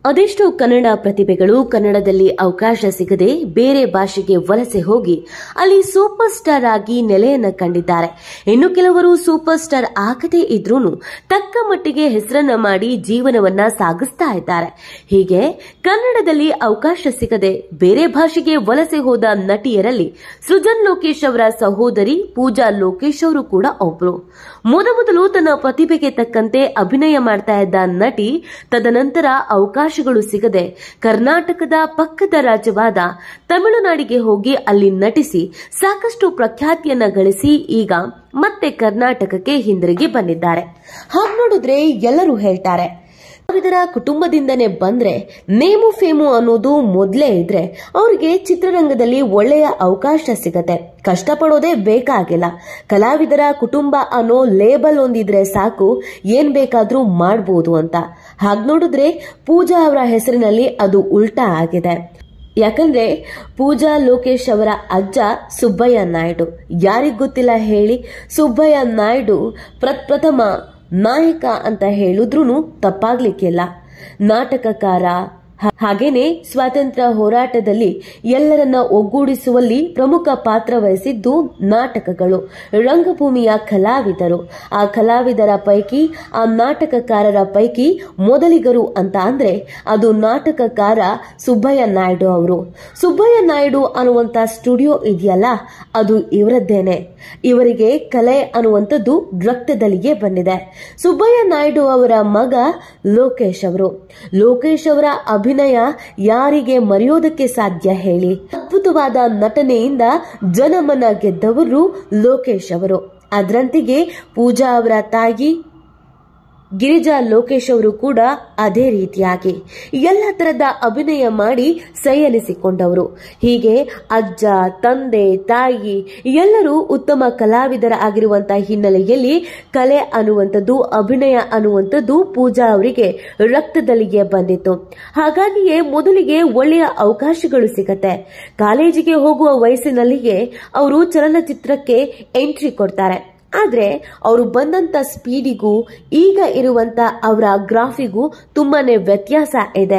ಅದೆಷ್ಟೋ ಕನ್ನಡ ಪ್ರತಿಭೆಗಳು ಕನ್ನಡದಲ್ಲಿ ಅವಕಾಶ ಸಿಗದೆ ಬೇರೆ ಭಾಷೆಗೆ ವಲಸೆ ಹೋಗಿ ಅಲ್ಲಿ ಸೂಪರ್ ಸ್ಟಾರ್ ಆಗಿ ನೆಲೆಯನ್ನ ಕಂಡಿದ್ದಾರೆ ಇನ್ನು ಕೆಲವರು ಸೂಪರ್ ಸ್ಟಾರ್ ಆಗದೇ ಇದ್ರೂ ತಕ್ಕ ಮಟ್ಟಿಗೆ ಹೆಸರನ್ನ ಮಾಡಿ ಜೀವನವನ್ನ ಸಾಗಿಸ್ತಾ ಇದ್ದಾರೆ ಹೀಗೆ ಕನ್ನಡದಲ್ಲಿ ಅವಕಾಶ ಸಿಗದೆ ಬೇರೆ ಭಾಷೆಗೆ ವಲಸೆ ಹೋದ ನಟಿಯರಲ್ಲಿ ಸೃಜನ್ ಲೋಕೇಶ್ ಅವರ ಸಹೋದರಿ ಪೂಜಾ ಲೋಕೇಶ್ ಅವರು ಕೂಡ ಒಬ್ರು ಮೊದಮೊದಲು ತನ್ನ ಪ್ರತಿಭೆಗೆ ತಕ್ಕಂತೆ ಅಭಿನಯ ಮಾಡ್ತಾ ಇದ್ದ ನಟಿ ತದನಂತರ ಅವಕಾಶಗಳು ಸಿಗದೆ ಕರ್ನಾಟಕದ ಪಕ್ಕದ ರಾಜ್ಯವಾದ ತಮಿಳುನಾಡಿಗೆ ಹೋಗಿ ಅಲ್ಲಿ ನಟಿಸಿ ಸಾಕಷ್ಟು ಪ್ರಖ್ಯಾತಿಯನ್ನ ಗಳಿಸಿ ಈಗ ಮತ್ತೆ ಕರ್ನಾಟಕಕ್ಕೆ ಹಿಂದಿರುಗಿ ಬಂದಿದ್ದಾರೆ ಹಾಗೆ ನೋಡಿದ್ರೆ ಎಲ್ಲರೂ ಹೇಳ್ತಾರೆ ಇದರ ಕುಟುಂಬದಿಂದನೇ ಬಂದ್ರೆ ನೇಮು ಫೇಮು ಅನ್ನೋದು ಮೊದಲೇ ಇದ್ರೆ ಅವ್ರಿಗೆ ಚಿತ್ರರಂಗದಲ್ಲಿ ಒಳ್ಳೆಯ ಅವಕಾಶ ಸಿಗತ್ತೆ ಕಷ್ಟಪಡೋದೇ ಬೇಕಾಗಿಲ್ಲ ಕಲಾವಿದರ ಕುಟುಂಬ ಅನ್ನೋ ಲೇಬಲ್ ಒಂದಿದ್ರೆ ಸಾಕು ಏನ್ ಬೇಕಾದ್ರೂ ಮಾಡ್ಬೋದು ಅಂತ ಹಾಗ್ ನೋಡಿದ್ರೆ ಪೂಜಾ ಅವರ ಹೆಸರಿನಲ್ಲಿ ಅದು ಉಲ್ಟಾ ಆಗಿದೆ ಯಾಕಂದ್ರೆ ಪೂಜಾ ಲೋಕೇಶ್ ಅವರ ಅಜ್ಜ ಸುಬ್ಬಯ್ಯ ನಾಯ್ಡು ಯಾರಿಗ್ ಗೊತ್ತಿಲ್ಲ ಹೇಳಿ ಸುಬ್ಬಯ್ಯ ನಾಯ್ಡು ಪ್ರಪ್ರಥಮ ನಾಯಕ ಅಂತ ಹೇಳಿದ್ರೂ ತಪ್ಪಾಗ್ಲಿಕ್ಕಿಲ್ಲ ನಾಟಕಕಾರ ಹಾಗೇನೆ ಸ್ವಾತಂತ್ರ್ಯ ಹೋರಾಟದಲ್ಲಿ ಎಲ್ಲರನ್ನ ಒಗ್ಗೂಡಿಸುವಲ್ಲಿ ಪ್ರಮುಖ ಪಾತ್ರ ವಹಿಸಿದ್ದು ನಾಟಕಗಳು ರಂಗಭೂಮಿಯ ಕಲಾವಿದರು ಆ ಕಲಾವಿದರ ಪೈಕಿ ಆ ನಾಟಕಕಾರರ ಪೈಕಿ ಮೊದಲಿಗರು ಅಂತ ಅಂದ್ರೆ ಅದು ನಾಟಕಕಾರ ಸುಬ್ಬಯ್ಯ ನಾಯ್ಡು ಅವರು ಸುಬ್ಬಯ್ಯ ನಾಯ್ಡು ಅನ್ನುವಂತ ಸ್ಟುಡಿಯೋ ಇದೆಯಲ್ಲ ಅದು ಇವರದ್ದೇನೆ ಇವರಿಗೆ ಕಲೆ ಅನ್ನುವಂಥದ್ದು ರಕ್ತದಲ್ಲಿಗೆ ಬಂದಿದೆ ಸುಬ್ಬಯ್ಯ ನಾಯ್ಡು ಅವರ ಮಗ ಲೋಕೇಶ್ ಅವರು ಲೋಕೇಶ್ ಅವರ ಅಭಿನಯ ಯಾರಿಗೆ ಮರೆಯೋದಕ್ಕೆ ಸಾಧ್ಯ ಹೇಳಿ ಅದ್ಭುತವಾದ ನಟನೆಯಿಂದ ಜನಮನ ಗೆದ್ದವರು ಲೋಕೇಶ್ ಅವರು ಅದರಂತೆಯೇ ಪೂಜಾ ಅವರ ತಾಯಿ ಗಿರಿಜಾ ಲೋಕೇಶ್ ಅವರು ಕೂಡ ಅದೇ ರೀತಿಯಾಗಿ ಎಲ್ಲ ತರದ ಅಭಿನಯ ಮಾಡಿ ಸೈಯನಿಸಿಕೊಂಡವರು ಹೀಗೆ ಅಜ್ಜ ತಂದೆ ತಾಯಿ ಎಲ್ಲರೂ ಉತ್ತಮ ಕಲಾವಿದರ ಆಗಿರುವಂತಹ ಹಿನ್ನೆಲೆಯಲ್ಲಿ ಕಲೆ ಅನ್ನುವಂಥದ್ದು ಅಭಿನಯ ಅನ್ನುವಂಥದ್ದು ಪೂಜಾ ಅವರಿಗೆ ರಕ್ತದಲ್ಲಿಗೆ ಬಂದಿತ್ತು ಹಾಗಾಗಿಯೇ ಮೊದಲಿಗೆ ಒಳ್ಳೆಯ ಅವಕಾಶಗಳು ಸಿಗತ್ತೆ ಕಾಲೇಜಿಗೆ ಹೋಗುವ ವಯಸ್ಸಿನಲ್ಲಿಯೇ ಅವರು ಚಲನಚಿತ್ರಕ್ಕೆ ಎಂಟ್ರಿ ಕೊಡ್ತಾರೆ ಆದ್ರೆ ಅವರು ಬಂದಂತ ಸ್ಪೀಡಿಗೂ ಈಗ ಇರುವಂತ ಅವರ ಗ್ರಾಫಿಗೂ ತುಂಬಾನೇ ವ್ಯತ್ಯಾಸ ಇದೆ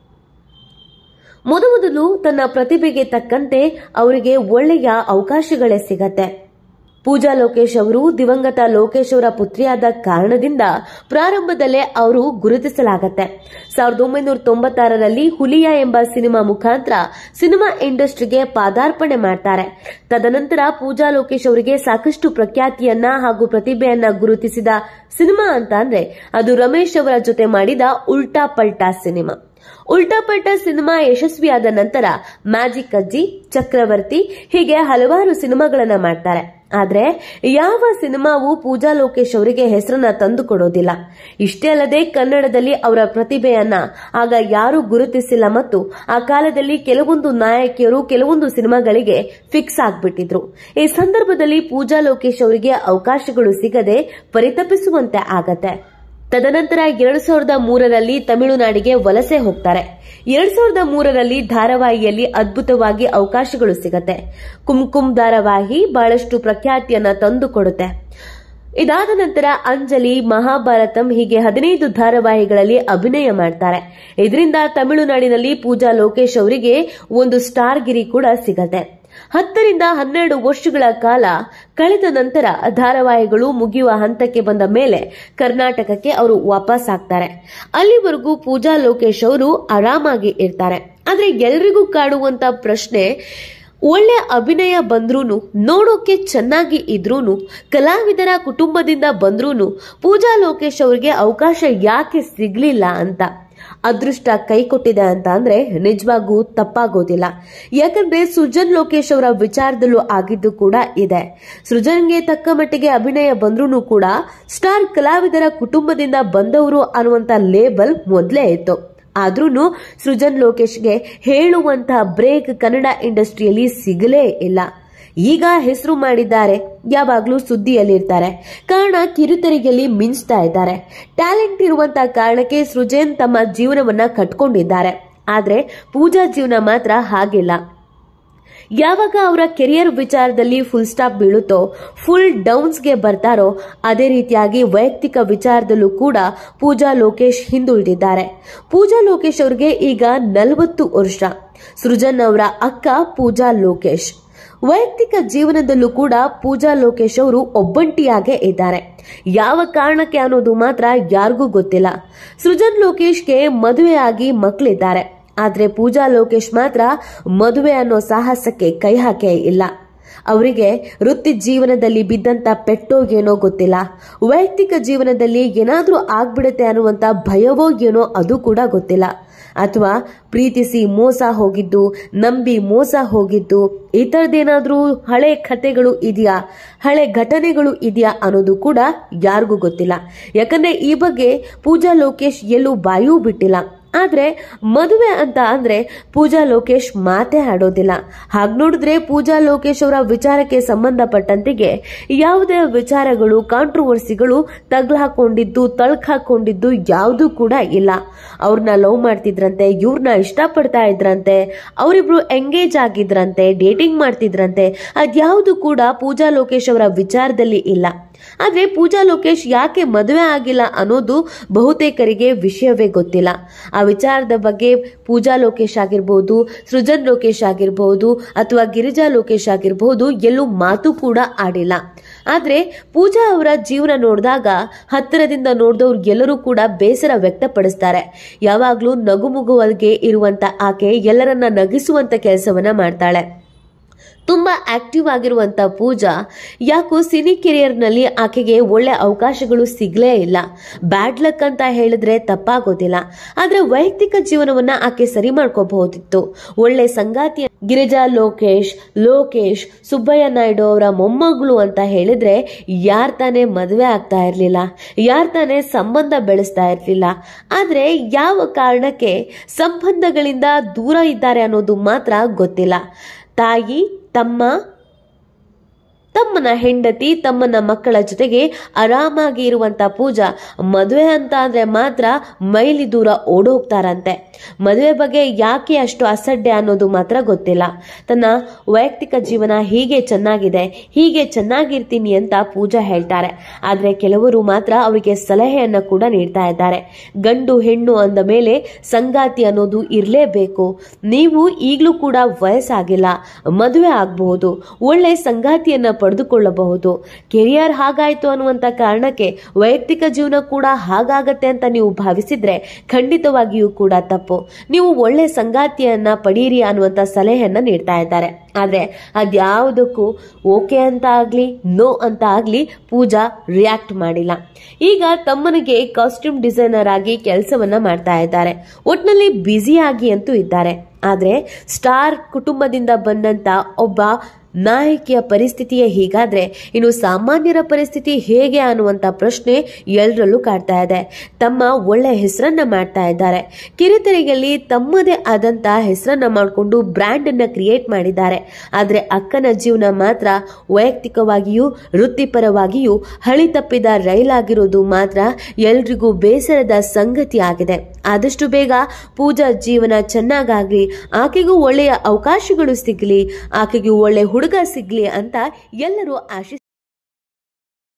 ಮೊದಮೊದಲು ತನ್ನ ಪ್ರತಿಭೆಗೆ ತಕ್ಕಂತೆ ಅವರಿಗೆ ಒಳ್ಳೆಯ ಅವಕಾಶಗಳೇ ಸಿಗತ್ತೆ ಪೂಜಾ ಲೋಕೇಶ್ ಅವರು ದಿವಂಗತ ಲೋಕೇಶ್ ಅವರ ಪುತ್ರಿಯಾದ ಕಾರಣದಿಂದ ಪ್ರಾರಂಭದಲ್ಲೇ ಅವರು ಗುರುತಿಸಲಾಗತ್ತೆ ಸಾವಿರದ ಒಂಬೈನೂರ ತೊಂಬತ್ತಾರರಲ್ಲಿ ಹುಲಿಯ ಎಂಬ ಸಿನಿಮಾ ಮುಖಾಂತರ ಸಿನಿಮಾ ಇಂಡಸ್ಟ್ರಿಗೆ ಪಾದಾರ್ಪಣೆ ಮಾಡ್ತಾರೆ ತದನಂತರ ಪೂಜಾ ಲೋಕೇಶ್ ಅವರಿಗೆ ಸಾಕಷ್ಟು ಪ್ರಖ್ಯಾತಿಯನ್ನ ಹಾಗೂ ಪ್ರತಿಭೆಯನ್ನ ಗುರುತಿಸಿದ ಸಿನಿಮಾ ಅಂತ ಅಂದ್ರೆ ಅದು ರಮೇಶ್ ಅವರ ಜೊತೆ ಮಾಡಿದ ಉಲ್ಟಾ ಪಲ್ಟಾ ಸಿನಿಮಾ ಉಲ್ಟಾ ಪಲ್ಟಾ ಸಿನಿಮಾ ಯಶಸ್ವಿಯಾದ ನಂತರ ಮ್ಯಾಜಿಕ್ ಅಜ್ಜಿ ಚಕ್ರವರ್ತಿ ಹೀಗೆ ಹಲವಾರು ಸಿನಿಮಾಗಳನ್ನ ಮಾಡ್ತಾರೆ ಆದ್ರೆ ಯಾವ ಸಿನಿಮಾವು ಪೂಜಾ ಲೋಕೇಶ್ ಅವರಿಗೆ ಹೆಸರನ್ನ ತಂದು ಕೊಡೋದಿಲ್ಲ ಇಷ್ಟೇ ಅಲ್ಲದೆ ಕನ್ನಡದಲ್ಲಿ ಅವರ ಪ್ರತಿಭೆಯನ್ನ ಆಗ ಯಾರು ಗುರುತಿಸಿಲ್ಲ ಮತ್ತು ಆ ಕಾಲದಲ್ಲಿ ಕೆಲವೊಂದು ನಾಯಕಿಯರು ಕೆಲವೊಂದು ಸಿನಿಮಾಗಳಿಗೆ ಫಿಕ್ಸ್ ಆಗ್ಬಿಟ್ಟಿದ್ರು ಈ ಸಂದರ್ಭದಲ್ಲಿ ಪೂಜಾ ಲೋಕೇಶ್ ಅವರಿಗೆ ಅವಕಾಶಗಳು ಸಿಗದೆ ಪರಿತಪಿಸುವಂತೆ ಆಗತ್ತೆ ತದನಂತರ ಎರಡ್ ಸಾವಿರದ ಮೂರರಲ್ಲಿ ತಮಿಳುನಾಡಿಗೆ ವಲಸೆ ಹೋಗ್ತಾರೆ ಎರಡ್ ಸಾವಿರದ ಮೂರರಲ್ಲಿ ಧಾರಾವಾಹಿಯಲ್ಲಿ ಅದ್ಭುತವಾಗಿ ಅವಕಾಶಗಳು ಸಿಗತ್ತೆ ಕುಂಕುಮ್ ಧಾರಾವಾಹಿ ಬಹಳಷ್ಟು ಪ್ರಖ್ಯಾತಿಯನ್ನ ತಂದುಕೊಡುತ್ತೆ ಇದಾದ ನಂತರ ಅಂಜಲಿ ಮಹಾಭಾರತಂ ಹೀಗೆ ಹದಿನೈದು ಧಾರಾವಾಹಿಗಳಲ್ಲಿ ಅಭಿನಯ ಮಾಡ್ತಾರೆ ಇದರಿಂದ ತಮಿಳುನಾಡಿನಲ್ಲಿ ಪೂಜಾ ಲೋಕೇಶ್ ಅವರಿಗೆ ಒಂದು ಸ್ಟಾರ್ ಗಿರಿ ಕೂಡ ಸಿಗತ್ತೆ ಹತ್ತರಿಂದ ಹನ್ನೆರಡು ವರ್ಷಗಳ ಕಾಲ ಕಳೆದ ನಂತರ ಧಾರಾವಾಹಿಗಳು ಮುಗಿಯುವ ಹಂತಕ್ಕೆ ಬಂದ ಮೇಲೆ ಕರ್ನಾಟಕಕ್ಕೆ ಅವರು ವಾಪಸ್ ಆಗ್ತಾರೆ ಅಲ್ಲಿವರೆಗೂ ಪೂಜಾ ಲೋಕೇಶ್ ಅವರು ಆರಾಮಾಗಿ ಇರ್ತಾರೆ ಆದ್ರೆ ಎಲ್ರಿಗೂ ಕಾಡುವಂತ ಪ್ರಶ್ನೆ ಒಳ್ಳೆ ಅಭಿನಯ ಬಂದ್ರೂನು ನೋಡೋಕೆ ಚೆನ್ನಾಗಿ ಇದ್ರೂನು ಕಲಾವಿದರ ಕುಟುಂಬದಿಂದ ಬಂದ್ರೂನು ಪೂಜಾ ಲೋಕೇಶ್ ಅವರಿಗೆ ಅವಕಾಶ ಯಾಕೆ ಸಿಗ್ಲಿಲ್ಲ ಅಂತ ಅದೃಷ್ಟ ಕೈ ಕೊಟ್ಟಿದೆ ಅಂತ ಅಂದ್ರೆ ನಿಜವಾಗೂ ತಪ್ಪಾಗೋದಿಲ್ಲ ಯಾಕಂದ್ರೆ ಸೃಜನ್ ಲೋಕೇಶ್ ಅವರ ವಿಚಾರದಲ್ಲೂ ಆಗಿದ್ದು ಕೂಡ ಇದೆ ಸೃಜನ್ಗೆ ತಕ್ಕ ಮಟ್ಟಿಗೆ ಅಭಿನಯ ಬಂದ್ರೂ ಕೂಡ ಸ್ಟಾರ್ ಕಲಾವಿದರ ಕುಟುಂಬದಿಂದ ಬಂದವರು ಅನ್ನುವಂತ ಲೇಬಲ್ ಮೊದಲೇ ಇತ್ತು ಆದ್ರೂ ಸೃಜನ್ ಲೋಕೇಶ್ಗೆ ಹೇಳುವಂತ ಬ್ರೇಕ್ ಕನ್ನಡ ಇಂಡಸ್ಟ್ರಿಯಲ್ಲಿ ಸಿಗಲೇ ಇಲ್ಲ ಈಗ ಹೆಸರು ಮಾಡಿದ್ದಾರೆ ಯಾವಾಗ್ಲೂ ಸುದ್ದಿಯಲ್ಲಿರ್ತಾರೆ ಕಾರಣ ಕಿರುತೆರೆಯಲ್ಲಿ ಮಿಂಚ್ತಾ ಇದ್ದಾರೆ ಟ್ಯಾಲೆಂಟ್ ಇರುವಂತ ಕಾರಣಕ್ಕೆ ಸೃಜನ್ ತಮ್ಮ ಜೀವನವನ್ನ ಕಟ್ಕೊಂಡಿದ್ದಾರೆ ಆದ್ರೆ ಪೂಜಾ ಜೀವನ ಮಾತ್ರ ಹಾಗಿಲ್ಲ ಯಾವಾಗ ಅವರ ಕೆರಿಯರ್ ವಿಚಾರದಲ್ಲಿ ಫುಲ್ ಸ್ಟಾಪ್ ಬೀಳುತ್ತೋ ಫುಲ್ ಡೌನ್ಸ್ಗೆ ಬರ್ತಾರೋ ಅದೇ ರೀತಿಯಾಗಿ ವೈಯಕ್ತಿಕ ವಿಚಾರದಲ್ಲೂ ಕೂಡ ಪೂಜಾ ಲೋಕೇಶ್ ಹಿಂದುಳಿದಿದ್ದಾರೆ ಪೂಜಾ ಲೋಕೇಶ್ ಅವರಿಗೆ ಈಗ ನಲವತ್ತು ವರ್ಷ ಸೃಜನ್ ಅವರ ಅಕ್ಕ ಪೂಜಾ ಲೋಕೇಶ್ ವೈಯಕ್ತಿಕ ಜೀವನದಲ್ಲೂ ಕೂಡ ಪೂಜಾ ಲೋಕೇಶ್ ಅವರು ಒಬ್ಬಂಟಿಯಾಗೇ ಇದ್ದಾರೆ ಯಾವ ಕಾರಣಕ್ಕೆ ಅನ್ನೋದು ಮಾತ್ರ ಯಾರಿಗೂ ಗೊತ್ತಿಲ್ಲ ಸೃಜನ್ ಲೋಕೇಶ್ಗೆ ಮದುವೆಯಾಗಿ ಮಕ್ಕಳಿದ್ದಾರೆ ಆದ್ರೆ ಪೂಜಾ ಲೋಕೇಶ್ ಮಾತ್ರ ಮದುವೆ ಅನ್ನೋ ಸಾಹಸಕ್ಕೆ ಕೈ ಹಾಕೇ ಇಲ್ಲ ಅವರಿಗೆ ವೃತ್ತಿ ಜೀವನದಲ್ಲಿ ಬಿದ್ದಂತ ಪೆಟ್ಟೋ ಏನೋ ಗೊತ್ತಿಲ್ಲ ವೈಯಕ್ತಿಕ ಜೀವನದಲ್ಲಿ ಏನಾದ್ರೂ ಆಗ್ಬಿಡುತ್ತೆ ಅನ್ನುವಂತ ಭಯವೋ ಏನೋ ಅದು ಕೂಡ ಗೊತ್ತಿಲ್ಲ ಅಥವಾ ಪ್ರೀತಿಸಿ ಮೋಸ ಹೋಗಿದ್ದು ನಂಬಿ ಮೋಸ ಹೋಗಿದ್ದು ಈ ಥರದ್ದೇನಾದ್ರೂ ಹಳೆ ಕಥೆಗಳು ಇದೆಯಾ ಹಳೆ ಘಟನೆಗಳು ಇದೆಯಾ ಅನ್ನೋದು ಕೂಡ ಯಾರಿಗೂ ಗೊತ್ತಿಲ್ಲ ಯಾಕಂದ್ರೆ ಈ ಬಗ್ಗೆ ಪೂಜಾ ಲೋಕೇಶ್ ಎಲ್ಲೂ ಬಾಯೂ ಬಿಟ್ಟಿಲ್ಲ ಆದ್ರೆ ಮದುವೆ ಅಂತ ಅಂದ್ರೆ ಪೂಜಾ ಲೋಕೇಶ್ ಮಾತೇ ಆಡೋದಿಲ್ಲ ಹಾಗೆ ನೋಡಿದ್ರೆ ಪೂಜಾ ಲೋಕೇಶ್ ಅವರ ವಿಚಾರಕ್ಕೆ ಸಂಬಂಧಪಟ್ಟಂತೆಗೆ ಯಾವುದೇ ವಿಚಾರಗಳು ಕಾಂಟ್ರವರ್ಸಿಗಳು ತಗ್ಲಾಕೊಂಡಿದ್ದು ತಳ್ಕಾಕೊಂಡಿದ್ದು ಯಾವುದೂ ಕೂಡ ಇಲ್ಲ ಅವ್ರನ್ನ ಲವ್ ಮಾಡ್ತಿದ್ರಂತೆ ಇವ್ರನ್ನ ಇಷ್ಟಪಡ್ತಾ ಇದ್ರಂತೆ ಅವರಿಬ್ರು ಎಂಗೇಜ್ ಆಗಿದ್ರಂತೆ ಡೇಟಿಂಗ್ ಮಾಡ್ತಿದ್ರಂತೆ ಅದ್ಯಾವುದು ಕೂಡ ಪೂಜಾ ಲೋಕೇಶ್ ಅವರ ವಿಚಾರದಲ್ಲಿ ಇಲ್ಲ ಆದ್ರೆ ಪೂಜಾ ಲೋಕೇಶ್ ಯಾಕೆ ಮದುವೆ ಆಗಿಲ್ಲ ಅನ್ನೋದು ಬಹುತೇಕರಿಗೆ ವಿಷಯವೇ ಗೊತ್ತಿಲ್ಲ ಆ ವಿಚಾರದ ಬಗ್ಗೆ ಪೂಜಾ ಲೋಕೇಶ್ ಆಗಿರ್ಬೋದು ಸೃಜನ್ ಲೋಕೇಶ್ ಆಗಿರ್ಬೋದು ಅಥವಾ ಗಿರಿಜಾ ಲೋಕೇಶ್ ಆಗಿರ್ಬೋದು ಎಲ್ಲೂ ಮಾತು ಕೂಡ ಆಡಿಲ್ಲ ಆದ್ರೆ ಪೂಜಾ ಅವರ ಜೀವನ ನೋಡಿದಾಗ ಹತ್ತಿರದಿಂದ ನೋಡಿದವ್ರು ಎಲ್ಲರೂ ಕೂಡ ಬೇಸರ ವ್ಯಕ್ತಪಡಿಸ್ತಾರೆ ಯಾವಾಗ್ಲೂ ನಗುಮುಗುವಲ್ಗೆ ಇರುವಂತ ಆಕೆ ಎಲ್ಲರನ್ನ ನಗಿಸುವಂತ ಕೆಲಸವನ್ನ ಮಾಡ್ತಾಳೆ ತುಂಬಾ ಆಕ್ಟಿವ್ ಆಗಿರುವಂತ ಪೂಜಾ ಯಾಕೋ ಸಿನಿ ಕೆರಿಯರ್ನಲ್ಲಿ ಆಕೆಗೆ ಒಳ್ಳೆ ಅವಕಾಶಗಳು ಸಿಗ್ಲೇ ಇಲ್ಲ ಬ್ಯಾಡ್ ಲಕ್ ಅಂತ ಹೇಳಿದ್ರೆ ತಪ್ಪಾಗೋದಿಲ್ಲ ಆದ್ರೆ ವೈಯಕ್ತಿಕ ಜೀವನವನ್ನ ಆಕೆ ಸರಿ ಮಾಡ್ಕೋಬಹುದಿತ್ತು ಒಳ್ಳೆ ಸಂಗಾತಿ ಗಿರಿಜಾ ಲೋಕೇಶ್ ಲೋಕೇಶ್ ಸುಬ್ಬಯ್ಯ ನಾಯ್ಡು ಅವರ ಮೊಮ್ಮಗಳು ಅಂತ ಹೇಳಿದ್ರೆ ಯಾರ್ ತಾನೇ ಮದುವೆ ಆಗ್ತಾ ಇರ್ಲಿಲ್ಲ ಯಾರ್ ತಾನೇ ಸಂಬಂಧ ಬೆಳೆಸ್ತಾ ಇರ್ಲಿಲ್ಲ ಆದ್ರೆ ಯಾವ ಕಾರಣಕ್ಕೆ ಸಂಬಂಧಗಳಿಂದ ದೂರ ಇದ್ದಾರೆ ಅನ್ನೋದು ಮಾತ್ರ ಗೊತ್ತಿಲ್ಲ ತಾಯಿ ತಮ್ಮ ತಮ್ಮನ ಹೆಂಡತಿ ತಮ್ಮನ ಮಕ್ಕಳ ಜೊತೆಗೆ ಆರಾಮಾಗಿ ಇರುವಂತ ಪೂಜಾ ಮದುವೆ ಅಂತ ಅಂದ್ರೆ ಮಾತ್ರ ಮೈಲಿ ದೂರ ಓಡೋಗ್ತಾರಂತೆ ಮದುವೆ ಬಗ್ಗೆ ಯಾಕೆ ಅಷ್ಟು ಅಸಡ್ಡೆ ಅನ್ನೋದು ಮಾತ್ರ ಗೊತ್ತಿಲ್ಲ ತನ್ನ ವೈಯಕ್ತಿಕ ಜೀವನ ಹೀಗೆ ಚೆನ್ನಾಗಿದೆ ಹೀಗೆ ಚೆನ್ನಾಗಿರ್ತೀನಿ ಅಂತ ಪೂಜಾ ಹೇಳ್ತಾರೆ ಆದ್ರೆ ಕೆಲವರು ಮಾತ್ರ ಅವರಿಗೆ ಸಲಹೆಯನ್ನ ಕೂಡ ನೀಡ್ತಾ ಇದ್ದಾರೆ ಗಂಡು ಹೆಣ್ಣು ಅಂದ ಮೇಲೆ ಸಂಗಾತಿ ಅನ್ನೋದು ಇರಲೇಬೇಕು ನೀವು ಈಗಲೂ ಕೂಡ ವಯಸ್ಸಾಗಿಲ್ಲ ಮದುವೆ ಆಗಬಹುದು ಒಳ್ಳೆ ಸಂಗಾತಿಯನ್ನ ಪಡೆದುಕೊಳ್ಳಬಹುದು ಕೆರಿಯರ್ ಹಾಗಾಯ್ತು ಅನ್ನುವಂತ ಕಾರಣಕ್ಕೆ ವೈಯಕ್ತಿಕ ಜೀವನ ಕೂಡ ಹಾಗಾಗತ್ತೆ ಅಂತ ನೀವು ಭಾವಿಸಿದ್ರೆ ಖಂಡಿತವಾಗಿಯೂ ಕೂಡ ತಪ್ಪು ನೀವು ಒಳ್ಳೆ ಸಂಗಾತಿಯನ್ನ ಪಡೀರಿ ಅನ್ನುವಂತ ಸಲಹೆಯನ್ನ ನೀಡ್ತಾ ಇದ್ದಾರೆ ಆದ್ರೆ ಅದ್ಯಾವುದಕ್ಕೂ ಓಕೆ ಅಂತ ಆಗ್ಲಿ ನೋ ಅಂತ ಆಗ್ಲಿ ಪೂಜಾ ರಿಯಾಕ್ಟ್ ಮಾಡಿಲ್ಲ ಈಗ ತಮ್ಮನಿಗೆ ಕಾಸ್ಟ್ಯೂಮ್ ಡಿಸೈನರ್ ಆಗಿ ಕೆಲಸವನ್ನ ಮಾಡ್ತಾ ಇದ್ದಾರೆ ಒಟ್ನಲ್ಲಿ ಬ್ಯುಸಿ ಆಗಿ ಅಂತೂ ಇದ್ದಾರೆ ಆದ್ರೆ ಸ್ಟಾರ್ ಕುಟುಂಬದಿಂದ ಬಂದಂತ ಒಬ್ಬ ನಾಯಕಿಯ ಪರಿಸ್ಥಿತಿಯೇ ಹೀಗಾದ್ರೆ ಇನ್ನು ಸಾಮಾನ್ಯರ ಪರಿಸ್ಥಿತಿ ಹೇಗೆ ಅನ್ನುವಂತ ಪ್ರಶ್ನೆ ಎಲ್ಲರಲ್ಲೂ ಕಾಡ್ತಾ ಇದೆ ತಮ್ಮ ಒಳ್ಳೆ ಹೆಸರನ್ನ ಮಾಡ್ತಾ ಇದ್ದಾರೆ ಕಿರುತೆರೆಯಲ್ಲಿ ತಮ್ಮದೇ ಆದಂತ ಹೆಸರನ್ನ ಮಾಡಿಕೊಂಡು ಬ್ರ್ಯಾಂಡ್ ಅನ್ನ ಕ್ರಿಯೇಟ್ ಮಾಡಿದ್ದಾರೆ ಆದ್ರೆ ಅಕ್ಕನ ಜೀವನ ಮಾತ್ರ ವೈಯಕ್ತಿಕವಾಗಿಯೂ ವೃತ್ತಿಪರವಾಗಿಯೂ ಹಳಿ ತಪ್ಪಿದ ರೈಲಾಗಿರೋದು ಮಾತ್ರ ಎಲ್ರಿಗೂ ಬೇಸರದ ಸಂಗತಿ ಆಗಿದೆ ಆದಷ್ಟು ಬೇಗ ಪೂಜಾ ಜೀವನ ಚೆನ್ನಾಗಾಗ್ಲಿ ಆಕೆಗೂ ಒಳ್ಳೆಯ ಅವಕಾಶಗಳು ಸಿಗ್ಲಿ ಆಕೆಗೂ ಒಳ್ಳೆ ಹುಡುಗ ಸಿಗ್ಲಿ ಅಂತ ಎಲ್ಲರೂ ಆಶಿಸ್